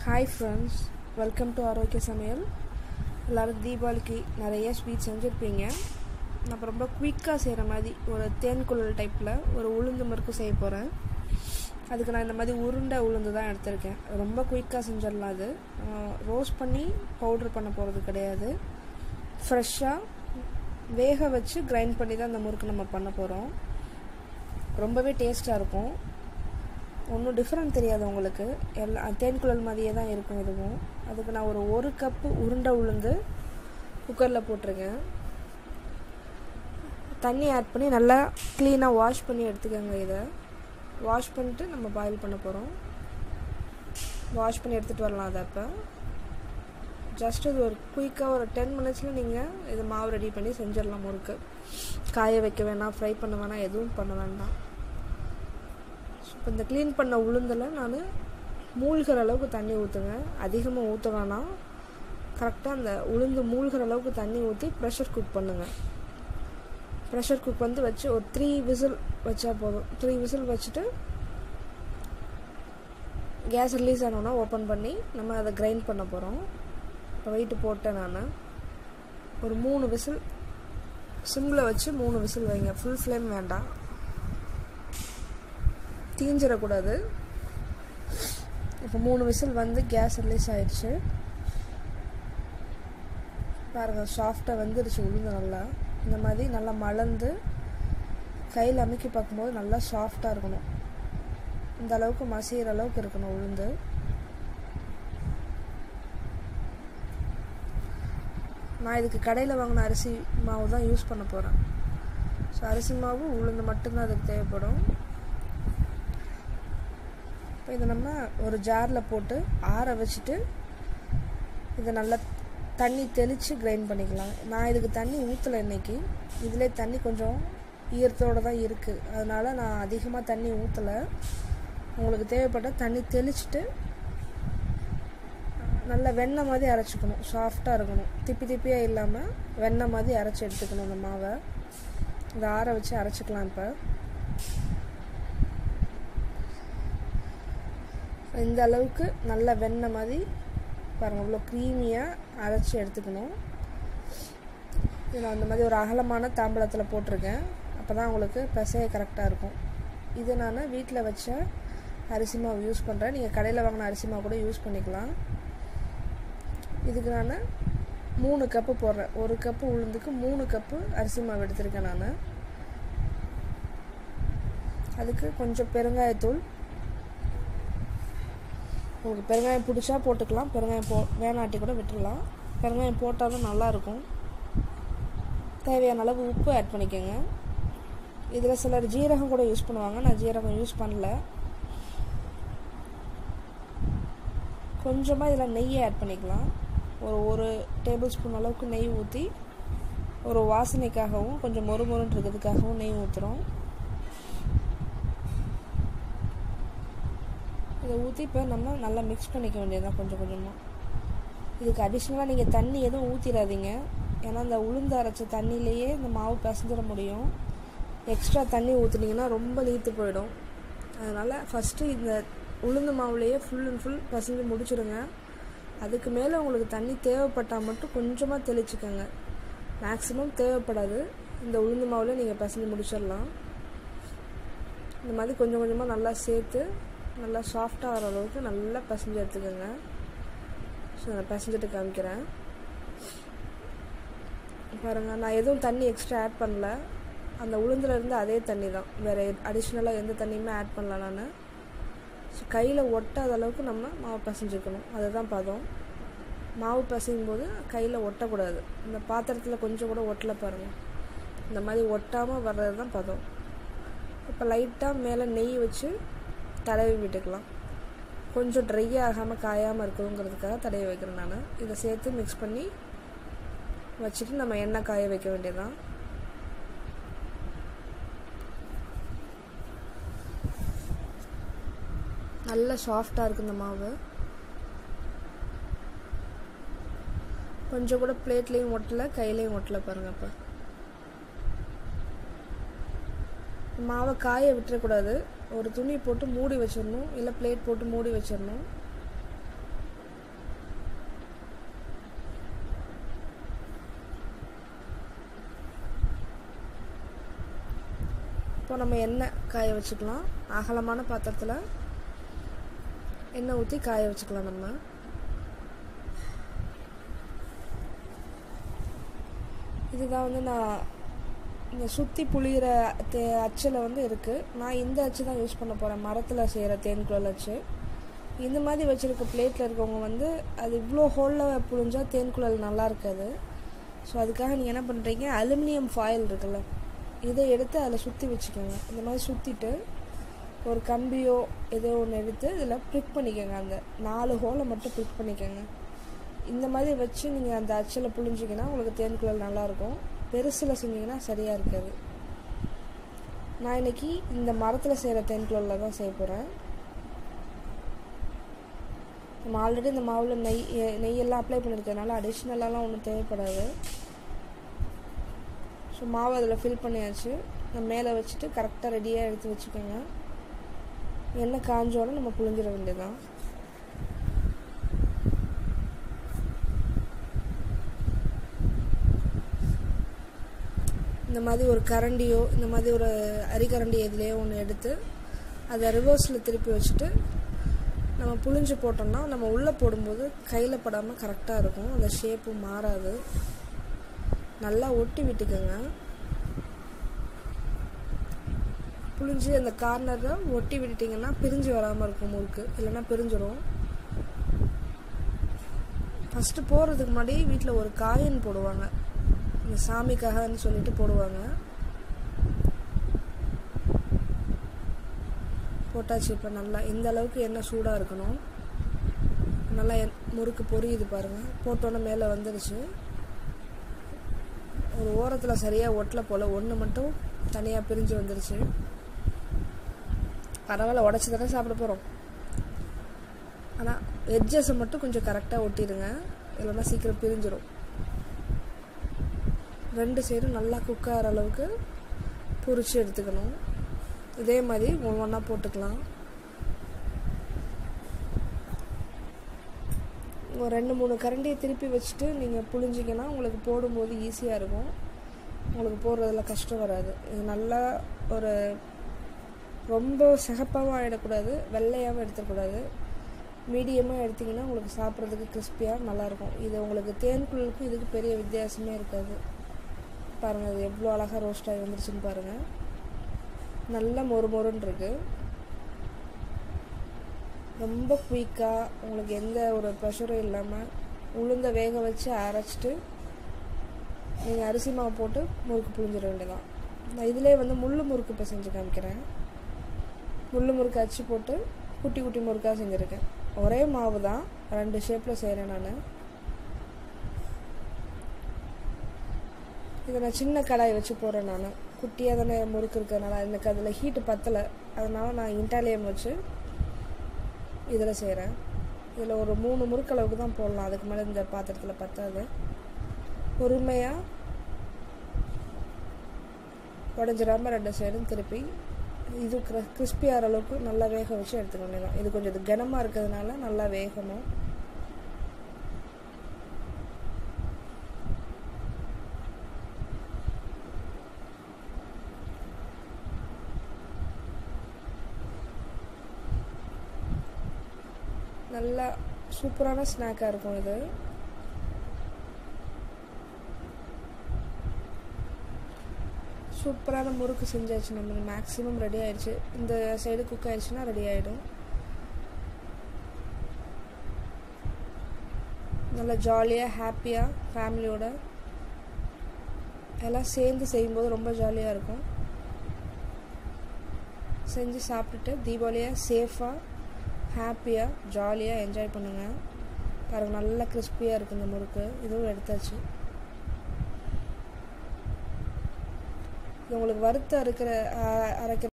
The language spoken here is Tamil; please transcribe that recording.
ஹாய் ஃப்ரெண்ட்ஸ் வெல்கம் டு ஆரோக்கிய சமையல் எல்லோரும் தீபாவளிக்கு நிறைய ஸ்வீட் செஞ்சுருப்பீங்க நான் ரொம்ப குயிக்காக செய்கிற மாதிரி ஒரு தேன் குழல் டைப்பில் ஒரு உளுந்து முறுக்கு செய்ய போகிறேன் அதுக்கு நான் இந்த மாதிரி உருண்டை உளுந்து தான் எடுத்திருக்கேன் ரொம்ப குயிக்காக செஞ்சிடலாம் அது ரோஸ்ட் பண்ணி பவுட்ரு பண்ண போகிறது கிடையாது ஃப்ரெஷ்ஷாக வேக வச்சு கிரைண்ட் பண்ணி தான் அந்த முறுக்கு நம்ம பண்ண போகிறோம் ரொம்பவே டேஸ்ட்டாக இருக்கும் ஒன்றும் டிஃப்ரெண்ட் தெரியாது உங்களுக்கு எல்லா தேன்குழல் மாதிரியே தான் இருக்கும் இதுவும் அதுக்கு நான் ஒரு ஒரு கப்பு உருண்டை உளுந்து குக்கரில் போட்டிருக்கேன் தண்ணி ஆட் பண்ணி நல்லா க்ளீனாக வாஷ் பண்ணி எடுத்துக்கோங்க இதை வாஷ் பண்ணிட்டு நம்ம பாயில் பண்ண போகிறோம் வாஷ் பண்ணி எடுத்துகிட்டு வரலாம் அதை அப்போ ஜஸ்ட் இது ஒரு குயிக்காக ஒரு டென் மினிட்ஸில் நீங்கள் இது மாவு ரெடி பண்ணி செஞ்சிடலாம் முறுக்கு காய வைக்க வேணாம் ஃப்ரை பண்ண வேணாம் எதுவும் பண்ண வேண்டாம் இப்போ இந்த க்ளீன் பண்ண உளுந்தில் நான் மூழ்கிற அளவுக்கு தண்ணி ஊற்றுங்க அதிகமாக ஊற்ற வேணாம் கரெக்டாக அந்த உளுந்து மூழ்கிற அளவுக்கு தண்ணி ஊற்றி ப்ரெஷர் குக் பண்ணுங்கள் ப்ரெஷர் குக் வந்து வச்சு ஒரு த்ரீ விசில் வச்சா போதும் த்ரீ விசில் வச்சுட்டு கேஸ் ரிலீஸ் ஆனோன்னா ஓப்பன் பண்ணி நம்ம அதை கிரைண்ட் பண்ண போகிறோம் இப்போ வெயிட்டு போட்டேன் நான் ஒரு மூணு விசில் சிம்மில் வச்சு மூணு விசில் வைங்க ஃபுல் ஃப்ளேம் வேண்டாம் தீஞ்சிடக்கூடாது இப்போ மூணு விசில் வந்து கேஸ் ரிலீஸ் ஆயிடுச்சு பாருங்கள் சாஃப்டாக வந்துருச்சு உளுந்து நல்லா இந்த மாதிரி நல்லா மலர்ந்து கையில் அமைக்கி பார்க்கும்போது நல்லா சாஃப்டாக இருக்கணும் இந்த அளவுக்கு மசிகிற அளவுக்கு இருக்கணும் உளுந்து நான் இதுக்கு கடையில் வாங்கின அரிசி மாவு தான் யூஸ் பண்ண போகிறேன் ஸோ அரிசி மாவு உளுந்து மட்டும்தான் அதுக்கு தேவைப்படும் இப்போ இதை நம்ம ஒரு ஜாரில் போட்டு ஆற வச்சுட்டு இதை நல்லா தண்ணி தெளித்து கிரைண்ட் பண்ணிக்கலாம் நான் இதுக்கு தண்ணி ஊற்றலை இன்றைக்கி இதிலே தண்ணி கொஞ்சம் ஈரத்தோடு தான் இருக்குது அதனால் நான் அதிகமாக தண்ணி ஊற்றலை உங்களுக்கு தேவைப்பட்ட தண்ணி தெளிச்சுட்டு நல்லா வெண்ணெய் மாதிரி அரைச்சிக்கணும் சாஃப்டாக இருக்கணும் திப்பி திப்பியாக இல்லாமல் வெண்ணெய் மாதிரி அரைச்சி எடுத்துக்கணும் இந்த மாவை இதை ஆற வச்சு அரைச்சிக்கலாம் இப்போ இந்த அளவுக்கு நல்ல வெண்ணெய் மாதிரி பாருங்கள் இவ்வளோ க்ரீமியாக அரைச்சி எடுத்துக்கணும் இது நான் அந்த மாதிரி ஒரு அகலமான தாம்பளத்தில் போட்டிருக்கேன் அப்போ தான் உங்களுக்கு பிசைய கரெக்டாக இருக்கும் இது நான் வீட்டில் வச்ச அரிசி மாவு யூஸ் பண்ணுறேன் நீங்கள் கடையில் வாங்கின அரிசி மாவு கூட யூஸ் பண்ணிக்கலாம் இதுக்கு நான் மூணு கப்பு போடுறேன் ஒரு கப்பு உளுந்துக்கு மூணு கப்பு அரிசி மாவு எடுத்திருக்கேன் நான் அதுக்கு கொஞ்சம் பெருங்காயத்தூள் உங்களுக்கு பெருங்காயம் பிடிச்சா போட்டுக்கலாம் பெருங்காயம் போ வேணாட்டி கூட விட்டுடலாம் பெருங்காயம் போட்டாலும் நல்லாயிருக்கும் தேவையான அளவு உப்பு ஆட் பண்ணிக்கோங்க இதில் சிலர் ஜீரகம் கூட யூஸ் பண்ணுவாங்க நான் ஜீரகம் யூஸ் பண்ணல கொஞ்சமாக இதில் நெய்யை ஆட் பண்ணிக்கலாம் ஒரு ஒரு டேபிள் ஸ்பூன் அளவுக்கு நெய் ஊற்றி ஒரு வாசனைக்காகவும் கொஞ்சம் மொறு மொறுன்னு இருக்கிறதுக்காகவும் நெய் ஊற்றுறோம் இதை ஊற்றி இப்போ நம்ம நல்லா மிக்ஸ் பண்ணிக்க வேண்டியதுதான் கொஞ்சம் கொஞ்சமாக இதுக்கு அடிஷ்னலாக நீங்கள் தண்ணி எதுவும் ஊற்றிடாதீங்க ஏன்னா அந்த உளுந்து அரைச்ச தண்ணியிலேயே இந்த மாவு பிசைஞ்சிட முடியும் எக்ஸ்ட்ரா தண்ணி ஊற்றுனீங்கன்னா ரொம்ப நீத்து போயிடும் அதனால் ஃபஸ்ட்டு இந்த உளுந்து மாவுலேயே ஃபுல் அண்ட் ஃபுல் பிசைஞ்சு முடிச்சிடுங்க அதுக்கு மேலே உங்களுக்கு தண்ணி தேவைப்பட்டால் மட்டும் கொஞ்சமாக தெளிச்சுக்கோங்க மேக்ஸிமம் தேவைப்படாது இந்த உளுந்து மாவில் நீங்கள் பிசைஞ்சு முடிச்சிடலாம் இந்த மாதிரி கொஞ்சம் கொஞ்சமாக நல்லா சேர்த்து நல்லா சாஃப்டாக ஆகிற அளவுக்கு நல்லா பிசைஞ்சு எடுத்துக்கோங்க ஸோ நான் பிசைஞ்சிட்டு காமிக்கிறேன் பாருங்கள் நான் எதுவும் தண்ணி எக்ஸ்ட்ரா ஆட் பண்ணல அந்த உளுந்துலேருந்து அதே தண்ணி தான் வேறு அடிஷ்னலாக எந்த தண்ணியுமே ஆட் பண்ணல நான் ஸோ கையில் ஒட்டாத அளவுக்கு நம்ம மாவு பிசைஞ்சிக்கணும் அதுதான் பதம் மாவு பிசையும் போது கையில் ஒட்டக்கூடாது இந்த பாத்திரத்தில் கொஞ்சம் கூட ஒட்டலை பாருங்கள் இந்த மாதிரி ஒட்டாமல் வர்றது தான் பதம் இப்போ லைட்டாக மேலே நெய் வச்சு தடவி விட்டுக்கலாம் கொஞ்சம் ட்ரை ஆகாமல் காயாமல் இருக்கணுங்கிறதுக்காக தடவி வைக்கிறேன் நான் இதை சேர்த்து மிக்ஸ் பண்ணி வச்சுட்டு நம்ம எண்ணெய் காய வைக்க வேண்டியதான் நல்ல சாஃப்டாக இருக்குது இந்த மாவு கொஞ்சம் கூட பிளேட்லேயும் ஒட்டலை கையிலையும் ஒட்டலை பாருங்கள் அப்போ மாவை காய விட்டுறக்கூடாது ஒரு துணி போட்டு மூடி வச்சிடணும் இல்லை பிளேட் போட்டு மூடி வச்சிடணும் இப்போ நம்ம எண்ணெய் காய வச்சுக்கலாம் அகலமான பாத்திரத்தில் எண்ணெய் ஊற்றி காய வச்சுக்கலாம் நம்ம இதுதான் வந்து நான் இந்த சுற்றி புளிகிற தே அச்சில் வந்து இருக்குது நான் இந்த அச்சு தான் யூஸ் பண்ண போகிறேன் மரத்தில் செய்கிற தேன்குழல் அச்சு இந்த மாதிரி வச்சுருக்க பிளேட்டில் இருக்கவங்க வந்து அது இவ்வளோ ஹோலில் புழிஞ்சால் தேன்குழல் நல்லா இருக்காது ஸோ அதுக்காக நீங்கள் என்ன பண்ணுறீங்க அலுமினியம் ஃபாயில் இருக்குல்ல இதை எடுத்து அதில் சுற்றி வச்சுக்கோங்க இந்த மாதிரி சுற்றிட்டு ஒரு கம்பியோ ஏதோ ஒன்று எடுத்து இதில் ப்ரிக் பண்ணிக்கோங்க அந்த நாலு ஹோலை மட்டும் ப்ரிக் பண்ணிக்கோங்க இந்த மாதிரி வச்சு நீங்கள் அந்த அச்சில் புழிஞ்சிங்கன்னா உங்களுக்கு தேன்குழல் நல்லாயிருக்கும் பெருசில் செஞ்சிங்கன்னா சரியாக இருக்காது நான் இன்னைக்கு இந்த மரத்தில் செய்கிற தேன்குழலில் தான் செய்ய போகிறேன் நம்ம ஆல்ரெடி இந்த மாவில் நெய் நெய்யெல்லாம் அப்ளை பண்ணியிருக்கிறதுனால அடிஷ்னலாலாம் ஒன்றும் தேவைப்படாது ஸோ மாவு அதில் ஃபில் பண்ணியாச்சு நம்ம மேலே வச்சுட்டு கரெக்டாக ரெடியாக எடுத்து வச்சுக்கோங்க எண்ணெய் காஞ்சோடனே நம்ம புழிஞ்சிட வேண்டியதான் இந்த மாதிரி ஒரு கரண்டியோ இந்த மாதிரி ஒரு அரிக்கரண்டி எதுலேயோ ஒன்று எடுத்து அதை ரிவர்ஸில் திருப்பி வச்சுட்டு நம்ம புழிஞ்சு போட்டோம்னா நம்ம உள்ளே போடும்போது கையில் படாமல் கரெக்டாக இருக்கும் அந்த ஷேப்பு மாறாது நல்லா ஒட்டி விட்டுக்கோங்க புழிஞ்சு அந்த கார்னரை ஒட்டி விட்டுட்டிங்கன்னா பிரிஞ்சு வராமல் இருக்கும் முறுக்கு இல்லைன்னா பிரிஞ்சிடும் ஃபஸ்ட்டு போடுறதுக்கு முன்னாடி வீட்டில் ஒரு காயின் போடுவாங்க இந்த சாமிக்காகன்னு சொல்லிட்டு போடுவாங்க போட்டாச்சு இப்போ நல்லா இந்த அளவுக்கு எண்ணெய் சூடாக இருக்கணும் நல்லா முறுக்கு பொரியுது பாருங்கள் போட்டோன்னே மேலே வந்துடுச்சு ஒரு ஓரத்தில் சரியாக ஒட்டலை போல் ஒன்று மட்டும் தனியாக பிரிஞ்சு வந்துருச்சு பரவாயில்ல உடச்சி தானே சாப்பிட போகிறோம் ஆனால் எட்ஜஸை மட்டும் கொஞ்சம் கரெக்டாக ஒட்டிடுங்க இல்லைன்னா சீக்கிரம் பிரிஞ்சிடும் ரெண்டு சைடும் நல்லா குக் ஆகிற அளவுக்கு பொரிச்சு எடுத்துக்கணும் இதே மாதிரி ஒவ்வொன்றா போட்டுக்கலாம் ஒரு ரெண்டு மூணு கரண்டியை திருப்பி வச்சுட்டு நீங்கள் புழிஞ்சிங்கன்னா உங்களுக்கு போடும்போது ஈஸியாக இருக்கும் உங்களுக்கு போடுறதுல கஷ்டம் வராது இது நல்லா ஒரு ரொம்ப சிகப்பாகவும் ஆகிடக்கூடாது வெள்ளையாகவும் எடுத்துக்கூடாது மீடியமாக எடுத்திங்கன்னா உங்களுக்கு சாப்பிட்றதுக்கு கிறிஸ்பியாக நல்லாயிருக்கும் இது உங்களுக்கு தேன்குழலுக்கும் இதுக்கு பெரிய வித்தியாசமே இருக்காது பாருங்கள் அது எவ்வளோ அழகாக ரோஸ்ட் ஆகி வந்துருச்சுன்னு பாருங்கள் நல்ல மொறு மொறுன்னு இருக்கு ரொம்ப குயிக்காக உங்களுக்கு எந்த ஒரு ப்ரெஷரும் இல்லாமல் உளுந்த வேக வச்சு அரைச்சிட்டு நீங்கள் அரிசி மாவு போட்டு முறுக்கு புழிஞ்சிட வேண்டியதான் நான் இதிலே வந்து முள்ளு முறுக்கு இப்போ செஞ்சு காமிக்கிறேன் முள்ளு முறுக்கு அச்சு போட்டு குட்டி குட்டி முறுக்காக செஞ்சுருக்கேன் ஒரே மாவு தான் ரெண்டு ஷேப்பில் செய்கிறேன் நான் இதை நான் சின்ன கடாய் வச்சு போடுறேன் நான் குட்டியாக தானே முறுக்கு இருக்கிறதுனால எனக்கு அதில் ஹீட்டு பத்தலை அதனால் நான் இன்டாலியம் வச்சு இதில் செய்கிறேன் இதில் ஒரு மூணு முறுக்களவுக்கு தான் போடலாம் அதுக்கு மேலே இந்த பாத்திரத்தில் பத்தாது பொறுமையாக உடஞ்சிடாமல் ரெண்டு சைடும் திருப்பி இது கிறிஸ்பி ஆகிற அளவுக்கு நல்லா வேக வச்சு எடுத்துக்க வேண்டியதான் இது கொஞ்சம் இது கனமாக இருக்கிறதுனால நல்லா வேகணும் நல்லா சூப்பரான ஸ்நாக்காக இருக்கும் இது சூப்பரான முறுக்கு செஞ்சாச்சு நம்ம மேக்ஸிமம் ரெடி ஆயிடுச்சு இந்த சைடு குக் ஆயிடுச்சுன்னா ரெடி ஆகிடும் நல்லா ஜாலியாக ஹாப்பியாக ஃபேமிலியோட எல்லாம் சேர்ந்து செய்யும்போது ரொம்ப ஜாலியாக இருக்கும் செஞ்சு சாப்பிட்டுட்டு தீபாவளியாக சேஃபாக ஹாப்பியாக ஜாலியாக என்ஜாய் பண்ணுங்கள் பாருங்கள் நல்லா கிறிஸ்பியாக இருக்குது இந்த முறுக்கு இதுவும் எடுத்தாச்சு இது உங்களுக்கு வறுத்து அரைக்கிற அரைக்கிற